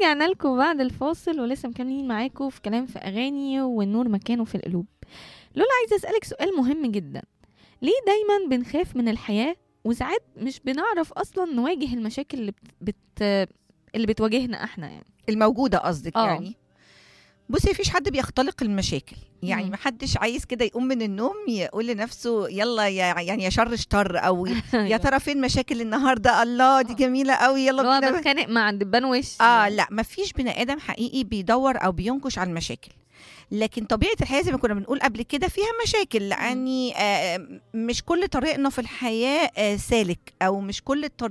ورجعنا لكم بعد الفاصل ولسه مكملين معاكم في كلام في اغاني والنور مكانه في القلوب لولا عايزه اسالك سؤال مهم جدا ليه دايما بنخاف من الحياه وساعات مش بنعرف اصلا نواجه المشاكل اللي بت... بت... اللي بتواجهنا احنا يعني الموجوده قصدك آه. يعني بصي مفيش حد بيختلق المشاكل يعني مم. محدش عايز كده يقوم من النوم يقول لنفسه يلا يا يعني يا شر شطر او يا ترى فين مشاكل النهارده الله دي آه. جميله قوي يلا اللي هو بينا بتخانق مع دبان وش اه يعني. لا مفيش بني ادم حقيقي بيدور او بينكش على المشاكل لكن طبيعه الحياه زي ما كنا بنقول قبل كده فيها مشاكل لاني آه مش كل طريقنا في الحياه آه سالك او مش كل الطريق